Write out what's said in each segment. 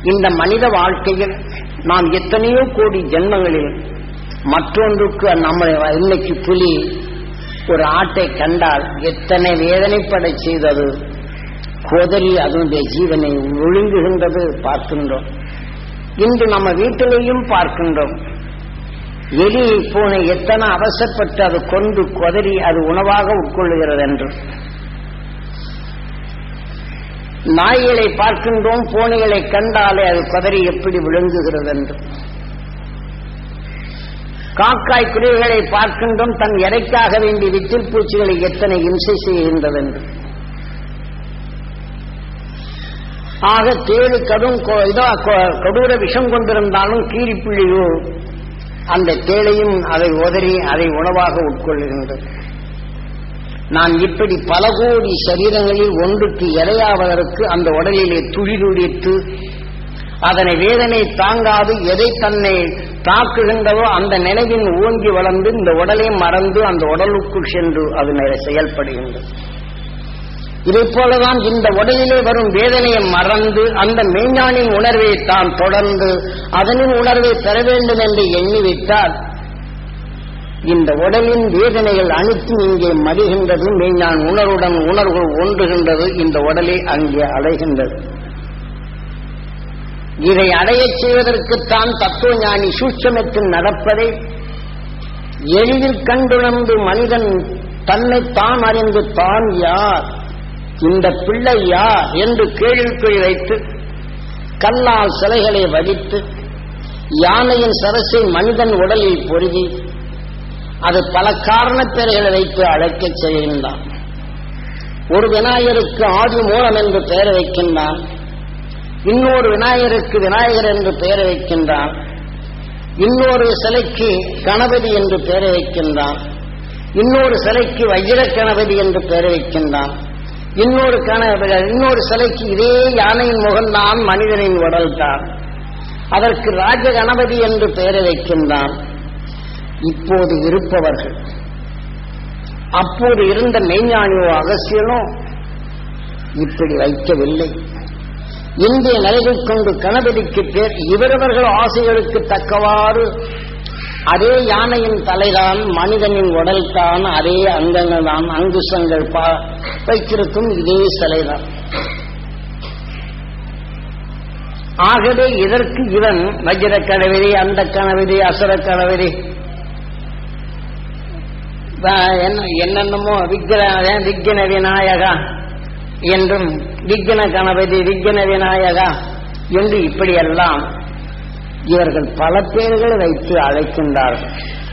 இந்த மனித வாழ்க்கையில் நாம் எத்தனையோ கோடி ஜென்மங்களில் மற்றொன்றுக்கு நம்ம இன்னைக்கு புலி ஒரு ஆட்டை கண்டால் எத்தனை வேதனைப்பட செய்தது கோதரி அதனுடைய ஜீவனை ஒழுங்குகின்றது பார்க்கின்றோம் இன்று நம்ம வீட்டிலேயும் பார்க்கின்றோம் எலி பூனை எத்தனை அவசரப்பட்டு அது கொண்டு கொதறி அது உணவாக உட்கொள்ளுகிறது என்று நாய்களை பார்க்கின்றோம் பூனைகளை கண்டாலே அது கொதறி எப்படி விழுங்குகிறது என்று காக்காய் குருவிகளை பார்க்கின்றோம் தன் எடைக்காக வேண்டி விட்டில் பூச்சிகளை எத்தனை இம்சை செய்கின்றது என்று ஆக தேடு கடும் கொ- இதோ கொ- கொடூர விஷம் கொண்டிருந்தாலும் கீரிப்புள்ளியோ அந்த தேளையும் அதை உதறி அதை உணவாக உட்கொள்ளுகின்றது நான் இப்படி பல கோடி சரீரங்களில் ஒன்றுக்கு இரையாவதற்கு அந்த உடலிலே துளி துளித்து அதனை வேதனை தாங்காது எதை தன்னை தாக்குகின்றதோ அந்த நினைவின் ஓங்கி வளர்ந்து இந்த உடலை மறந்து அந்த உடலுக்குள் சென்று அது நிறை- செயல்படுகின்றது இதைப் போலதான் இந்த உடலிலே வரும் வேதனையை மறந்து அந்த மெய்ஞானின் உணர்வை தான் தொடர்ந்து அதனின் உணர்வை பெற வேண்டும் என்று எண்ணிவிட்டால் இந்த உடலின் வேதனைகள் அனைத்தும் இங்கே மடிகின்றது மெய்ஞான் உணர்வுடன் உணர்வுகள் ஒன்றுகின்றது இந்த உடலை அங்கே அலைகின்றது இதை அடையச் செய்வதற்குத்தான் தத்துவ ஞானி சூட்சமத்தில் நடப்பதை எளிதில் கண்டுணர்ந்து மனிதன் தன்னை தான் அறிந்து தான் யார் இந்த பிள்ளை யார் என்று கேள்விக்குறி வைத்து கல்லால் சிலைகளை வடித்து யானையின் சரசை மனிதன் உடலில் பொருகி அது பல காரணப் பெயர்களை வைத்து அழைக்கச் செய்கின்றான் ஒரு விநாயகருக்கு ஆதி மூலம் என்று பெயர் வைக்கின்றான் இன்னொரு விநாயகருக்கு விநாயகர் என்று பெயர் வைக்கின்றான் இன்னொரு சிலைக்கு கணபதி என்று பெயர் வைக்கின்றான் இன்னொரு சிலைக்கு வஜ்ர கணபதி என்று பெயர் வைக்கின்றான் இன்னொரு கணபதி இன்னொரு சிலைக்கு இதே யானையின் முகம்தான் மனிதனின் உடல்தான் அதற்கு ராஜ கணபதி என்று பெயர் வைக்கின்றான் இப்போது இருப்பவர்கள் அப்போது இருந்த மெய்ஞானியோ அகசியனோ இப்படி வைக்கவில்லை இந்திய நிலைகள் கொண்டு கணபதிக்கு பேர் இவரவர்கள் ஆசைகளுக்கு தக்கவாறு அதே யானையின் தலைதான் மனிதனின் உடல் தான் அதே அங்கங்கள் தான் அங்குசங்கள் பா- வைத்திருக்கும் இதே சிலைதான் ஆகவே இதற்கு இவன் வஜ்ர கணவதி அந்த கணவதி அசுர கணவதி வ- என்ன- என்னென்னமோ விக்ர விக்ன விநாயகா என்றும் விக்ன கணபதி விக்ன விநாயகா என்று இப்படியெல்லாம் இவர்கள் பல பேர்களை வைத்து அழைக்கின்றார்கள்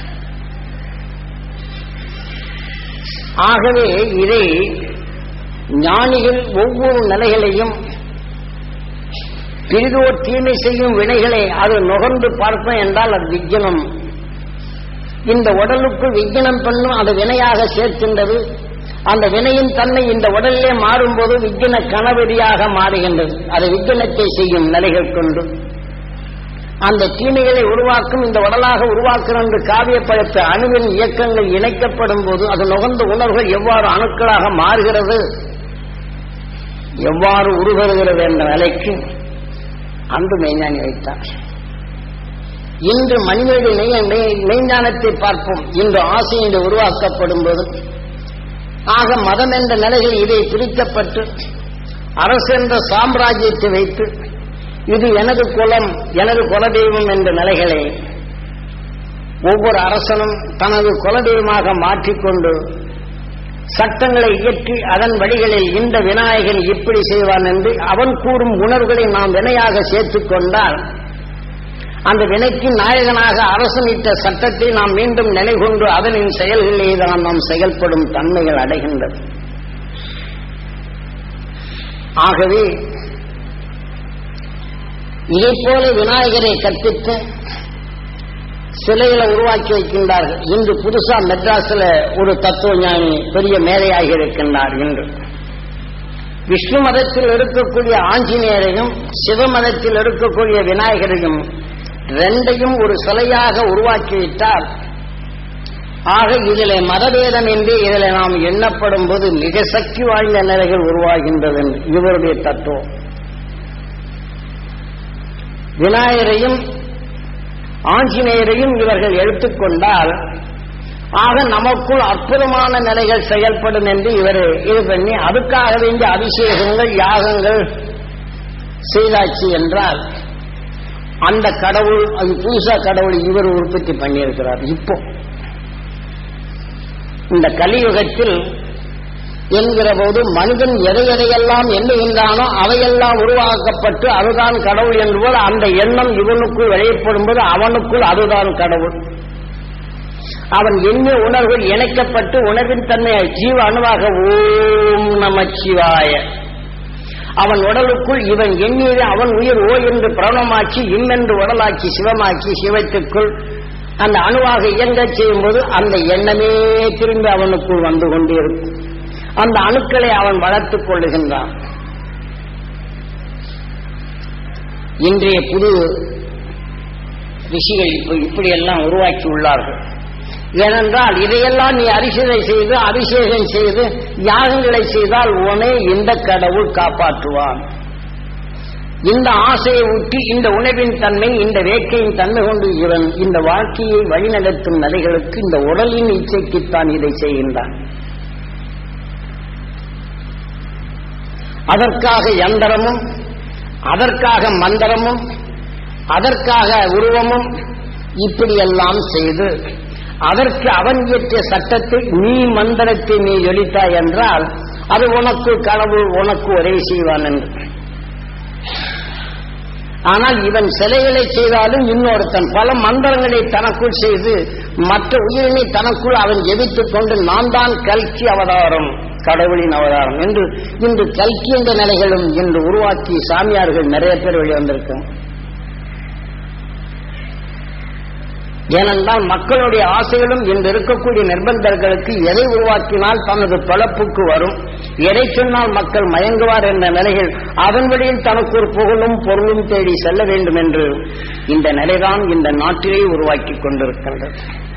ஆகவே இதை ஞானிகள் ஒவ்வொரு நிலைகளையும் பிரிதோர் தீமை செய்யும் வினைகளை அது நுகர்ந்து பார்ப்போம் என்றால் அது விக்னம் இந்த உடலுக்குள் விக்னம் பண்ணும் அது வினையாக சேர்க்கின்றது அந்த வினையின் தன்மை இந்த உடலிலே மாறும்போது விக்ன கணவதியாக மாறுகின்றது அது விக்னத்தை செய்யும் நிலைகள் கொண்டு அந்த தீமைகளை உருவாக்கும் இந்த உடலாக உருவாக்கும் என்று காவியப்படுத்த அணுவின் இயக்கங்கள் இணைக்கப்படும் போது அது நுகர்ந்த உணர்வுகள் எவ்வாறு அணுக்களாக மாறுகிறது எவ்வாறு உருவருகிறது என்ற நிலைக்கு அன்று மெய்ஞானி வைத்தார் இன்று மனிதனுடைய மெய்- மெய்- மெய்ஞானத்தை பார்ப்போம் இன்று ஆசை இன்று உருவாக்கப்படும் போது ஆக மதம் என்ற நிலையில் இதை பிரிக்கப்பட்டு அரசு என்ற சாம்ராஜ்யத்தை வைத்து இது எனது குலம் எனது குலதெய்வம் என்ற நிலைகளை ஒவ்வொரு அரசனும் தனது குலதெய்வமாக மாற்றிக்கொண்டு சட்டங்களை இயற்றி அதன் வழிகளில் இந்த விநாயகன் இப்படி செய்வான் என்று அவன் கூறும் உணர்வுகளை நாம் வினையாக சேர்த்துக் கொண்டால் அந்த வினைக்கு நாயகனாக அரசனிட்ட சட்டத்தை நாம் மீண்டும் நிலை கொண்டு அதனின் செயல்களிலே தான் நாம் செயல்படும் தன்மைகள் அடைகின்றது ஆகவே இதைப் போல விநாயகரை கற்பித்து சிலைகளை உருவாக்கி வைக்கின்றார்கள் இன்று புதுசா மெட்ராஸ்ல ஒரு தத்துவ ஞானி பெரிய மேதையாகி இருக்கின்றார் இன்று விஷ்ணு மதத்தில் இருக்கக்கூடிய ஆஞ்சநேயரையும் சிவ மதத்தில் இருக்கக்கூடிய விநாயகரையும் ரெண்டையும் ஒரு சிலையாக உருவாக்கிவிட்டால் ஆக இதிலே மதபேதம் என்று இதில் நாம் எண்ணப்படும் போது மிக சக்தி வாய்ந்த நிலைகள் உருவாகின்றது என்று இவருடைய தத்துவம் விநாயகரையும் ஆஞ்சநேயரையும் இவர்கள் எடுத்துக்கொண்டால் ஆக நமக்குள் அற்புதமான நிலைகள் செயல்படும் என்று இவர் இது பண்ணி அதுக்காக வேண்டிய அபிஷேகங்கள் யாகங்கள் செய்தாச்சு என்றால் அந்த கடவுள் அது புதுசா கடவுள் இவர் உற்பத்தி பண்ணியிருக்கிறார் இப்போ இந்த கலியுகத்தில் என்கிற போது மனிதன் எதை எதையெல்லாம் எண்ணுகின்றானோ அவையெல்லாம் உருவாக்கப்பட்டு அதுதான் கடவுள் என்பது அந்த எண்ணம் இவனுக்குள் விளையப்படும் போது அவனுக்குள் அதுதான் கடவுள் அவன் எண்ணிய உணர்வுகள் இணைக்கப்பட்டு உணர்வின் தன்மை ஜீவ அணுவாக ஓம் நமச்சிவாய அவன் உடலுக்குள் இவன் எண்ணியது அவன் உயிர் ஓ என்று பிரணமாக்கி இம்மென்று உடலாக்கி சிவமாக்கி சிவத்துக்குள் அந்த அணுவாக இயங்கச் செய்யும்போது அந்த எண்ணமே திரும்பி அவனுக்குள் வந்து கொண்டிருக்கும் அந்த அணுக்களை அவன் வளர்த்துக் கொள்ளுகின்றான் இன்றைய புது ரிஷிகள் இப்ப இப்படியெல்லாம் உருவாக்கி உள்ளார்கள் ஏனென்றால் இதையெல்லாம் நீ அரிசிதை செய்து அபிஷேகம் செய்து யாகங்களை செய்தால் உனே இந்த கடவுள் காப்பாற்றுவான் இந்த ஆசையை ஊட்டி இந்த உணவின் தன்மை இந்த வேட்கையின் தன்மை கொண்டு இவன் இந்த வாழ்க்கையை வழிநடத்தும் நிலைகளுக்கு இந்த உடலின் இச்சைக்குத்தான் இதை செய்கின்றான் அதற்காக யந்திரமும் அதற்காக மந்திரமும் அதற்காக உருவமும் இப்படியெல்லாம் செய்து அதற்கு அவன் இயற்றிய சட்டத்தை நீ மந்திரத்தை நீ எழுத்தாய் என்றால் அது உனக்கு கடவுள் உனக்கு உதவி செய்வான் என்று ஆனால் இவன் சிலைகளை செய்தாலும் இன்னொருத்தன் பல மந்திரங்களை தனக்குள் செய்து மற்ற உயிரினை தனக்குள் அவன் எதிர்த்துக் கொண்டு நான் தான் கல்கி அவதாரம் கடவுளின் அவதாரம் என்று இன்று கல்கி என்ற நிலைகளும் இன்று உருவாக்கி சாமியார்கள் நிறைய பேர் வெளிவந்திருக்காங்க ஏனென்றால் மக்களுடைய ஆசைகளும் இன்று இருக்கக்கூடிய நிர்பந்தர்களுக்கு எதை உருவாக்கினால் தனது பிழப்புக்கு வரும் எதை சொன்னால் மக்கள் மயங்குவார் என்ற நிலையில் அதன் வழியில் தனக்கு ஒரு புகழும் பொருளும் தேடி செல்ல வேண்டும் என்று இந்த நிலைதான் இந்த நாட்டிலே உருவாக்கி கொண்டிருக்கின்றது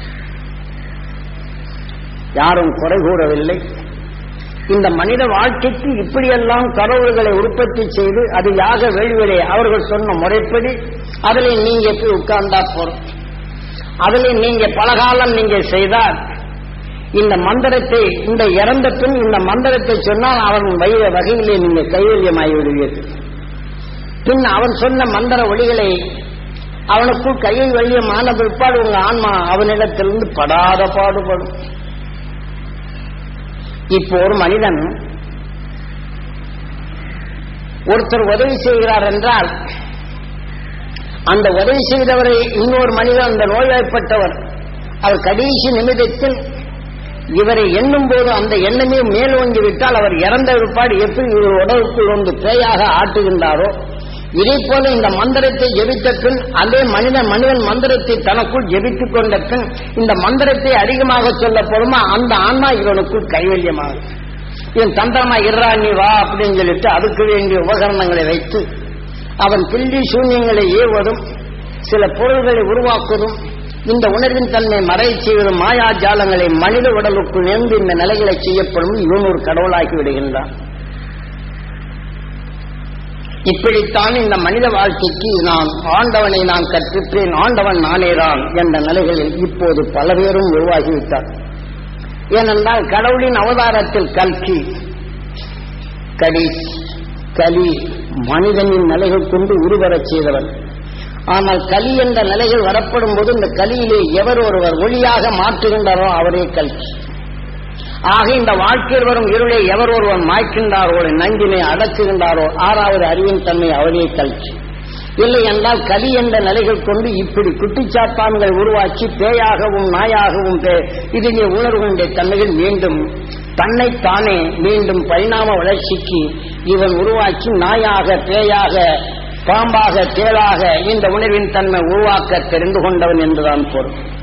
யாரும் குறை கூறவில்லை இந்த மனித வாழ்க்கைக்கு இப்படியெல்லாம் கடவுள்களை உற்பத்தி செய்து அது யாக வேள்வியிலே அவர்கள் சொன்ன முறைப்படி அதில் நீங்க போய் உட்கார்ந்தா போறோம் அதில் நீங்க பலகாலம் நீங்க செய்தால் இந்த மந்திரத்தை இந்த இறந்த பின் இந்த மந்திரத்தை சொன்னால் அவன் வய வகையிலே நீங்க கைவல்யமாகி விடுவீர்கள் பின் அவன் சொன்ன மந்திர ஒளிகளை அவனுக்குள் கையை வல்யமான பிற்பாடு உங்க ஆன்மா அவனிடத்திலிருந்து படாத பாடுபடும் இப்போ ஒரு மனிதன் ஒருத்தர் உதவி செய்கிறார் என்றால் அந்த உதவி செய்தவரை இன்னொரு மனிதன் அந்த நோய்வாய்ப்பட்டவர் அவர் கடைசி நிமிடத்தில் இவரை எண்ணும் போது அந்த எண்ணமே மேலோங்கி விட்டால் அவர் இறந்த விற்பாடு எப்படி இவர் உடலுக்குள் வந்து பேயாக ஆட்டுகின்றாரோ இதே போல இந்த மந்திரத்தை ஜெபித்த பின் அதே மனிதன் மனிதன் மந்திரத்தை தனக்குள் ஜெபித்துக் கொண்ட பின் இந்த மந்திரத்தை அதிகமாக சொல்ல போடுமா அந்த ஆன்மா இவனுக்குள் கைவல்யமாகும் இவன் தந்திரமா இறா நீ வா அப்படின்னு சொல்லிட்டு அதுக்கு வேண்டிய உபகரணங்களை வைத்து அவன் பில்லி சூன்யங்களை ஏவதும் சில பொருள்களை உருவாக்குவதும் இந்த உணர்வின் தன்மை மறை செய்வதும் மாயா ஜாலங்களை மனித உடலுக்குள் நேர்ந்து இந்த நிலைகளை செய்யப்படும் இவன் ஒரு கடவுளாகி விடுகின்றான் இப்படித்தான் இந்த மனித வாழ்க்கைக்கு நான் ஆண்டவனை நான் கற்பிப்பேன் ஆண்டவன் நானேதான் என்ற நிலைகளில் இப்போது பல பேரும் உருவாகிவிட்டார் ஏனென்றால் கடவுளின் அவதாரத்தில் கல்கி கடி கலி மனிதனின் நிலைகள் கொண்டு உருவரச் செய்தவன் ஆனால் கலி என்ற நிலைகள் வரப்படும் போது இந்த கலியிலே எவர் ஒருவர் ஒளியாக மாற்றுகின்றாரோ அவரே கல்கி ஆக இந்த வாழ்க்கையில் வரும் இருளை எவர் ஒருவன் மாய்க்கின்றாரோ நஞ்சினை அடக்குகின்றாரோ ஆறாவது அறிவின் தன்மை அவரே கல்கி இல்லை என்றால் கலி என்ற நிலைகள் கொண்டு இப்படி குட்டிச்சாத்தான்கள் உருவாக்கி பேயாகவும் நாயாகவும் இதிலே உணர்வுடைய தன்மைகள் மீண்டும் தன்னைத்தானே மீண்டும் பரிணாம வளர்ச்சிக்கு இவன் உருவாக்கி நாயாக பேயாக பாம்பாக தேளாக இந்த உணர்வின் தன்மை உருவாக்க தெரிந்து கொண்டவன் என்றுதான் பொருள்